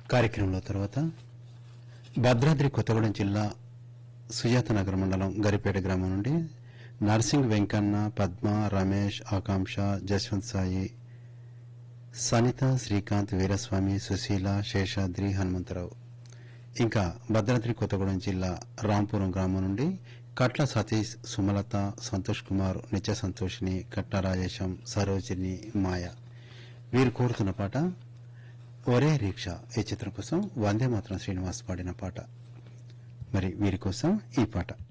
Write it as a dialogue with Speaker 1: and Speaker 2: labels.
Speaker 1: కార్యక్రమంలో తర్వాత భద్రాద్రి కొత్తగూడెం జిల్లా సుజాతనగర్ మండలం గరిపేట గ్రామం నుండి నర్సింగ్ వెంకన్న పద్మ రమేష్ ఆకాంక్ష జస్వంత్ సాయి సనిత శ్రీకాంత్ వీరస్వామి సుశీల శేషాద్రి హనుమంతరావు ఇంకా భద్రాద్రి కొత్తగూడెం జిల్లా రాంపురం గ్రామం నుండి కట్ల సతీష్ సుమలత సంతోష్ కుమార్ నిత్య సంతోషిని కట్ల రాజేశం సరోజిని మాయ వీరు కోరుతున్న పాట ఒరే రీక్ష ఈ చిత్రం కోసం వందే మాత్రం శ్రీనివాస్ పాడిన పాట మరి వీరి కోసం ఈ పాట